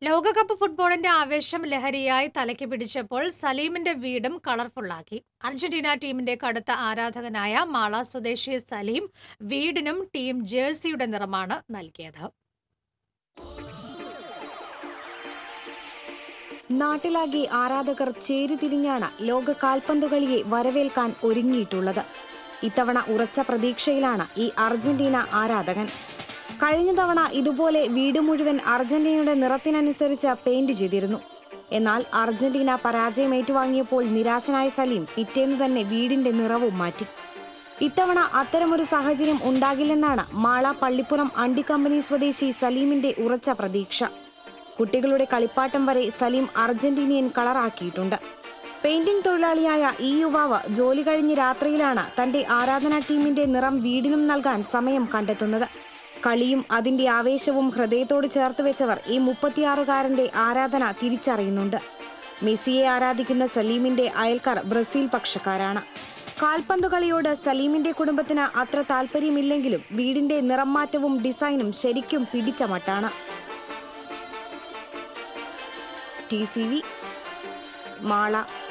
ലോകകപ്പ് ഫുട്ബോളിന്റെ ആവേശം ലഹരിയായി തലയ്ക്ക് പിടിച്ചപ്പോൾ സലീമിന്റെ വീടും കളർഫുള്ളാക്കി അർജന്റീന ടീമിന്റെ കടുത്ത ആരാധകനായ മാള സ്വദേശി സലീം വീടിനും ടീം ജേഴ്സിയുടെ നിറമാണ് നൽകിയത് നാട്ടിലാകെ ആരാധകർ ചേരിതിരിഞ്ഞാണ് ലോക കാൽപന്തുകളിയെ വരവേൽക്കാൻ ഒരുങ്ങിയിട്ടുള്ളത് ഇത്തവണ ഉറച്ച പ്രതീക്ഷയിലാണ് ഈ അർജന്റീന ആരാധകൻ കഴിഞ്ഞ തവണ ഇതുപോലെ വീട് മുഴുവൻ അർജന്റീനയുടെ നിറത്തിനനുസരിച്ച് പെയിന്റ് ചെയ്തിരുന്നു എന്നാൽ അർജന്റീന പരാജയം ഏറ്റുവാങ്ങിയപ്പോൾ നിരാശനായ സലീം പിറ്റേന്ന് തന്നെ വീടിന്റെ നിറവും മാറ്റി ഇത്തവണ അത്തരമൊരു സാഹചര്യം ഉണ്ടാകില്ലെന്നാണ് മാള പള്ളിപ്പുറം അണ്ടിക്കമ്പനി സ്വദേശി സലീമിന്റെ ഉറച്ച പ്രതീക്ഷ കുട്ടികളുടെ കളിപ്പാട്ടം വരെ സലീം അർജന്റീനിയൻ കളറാക്കിയിട്ടുണ്ട് പെയിന്റിംഗ് തൊഴിലാളിയായ ഈ യുവാവ് ജോലി കഴിഞ്ഞ് രാത്രിയിലാണ് തന്റെ ആരാധനാ ടീമിന്റെ നിറം വീടിനും നൽകാൻ സമയം കണ്ടെത്തുന്നത് കളിയും അതിന്റെ ആവേശവും ഹൃദയത്തോട് ചേർത്ത് വെച്ചവർ ഈ മുപ്പത്തിയാറുകാരന്റെ ആരാധന തിരിച്ചറിയുന്നുണ്ട് മെസ്സിയെ ആരാധിക്കുന്ന സലീമിന്റെ അയൽക്കാർ ബ്രസീൽ പക്ഷക്കാരാണ് കാൽപന്ത് കളിയോട് സലീമിന്റെ കുടുംബത്തിന് അത്ര താല്പര്യമില്ലെങ്കിലും വീടിന്റെ നിറം മാറ്റവും ഡിസൈനും ശരിക്കും പിടിച്ച മട്ടാണ് ടി സി വി മാള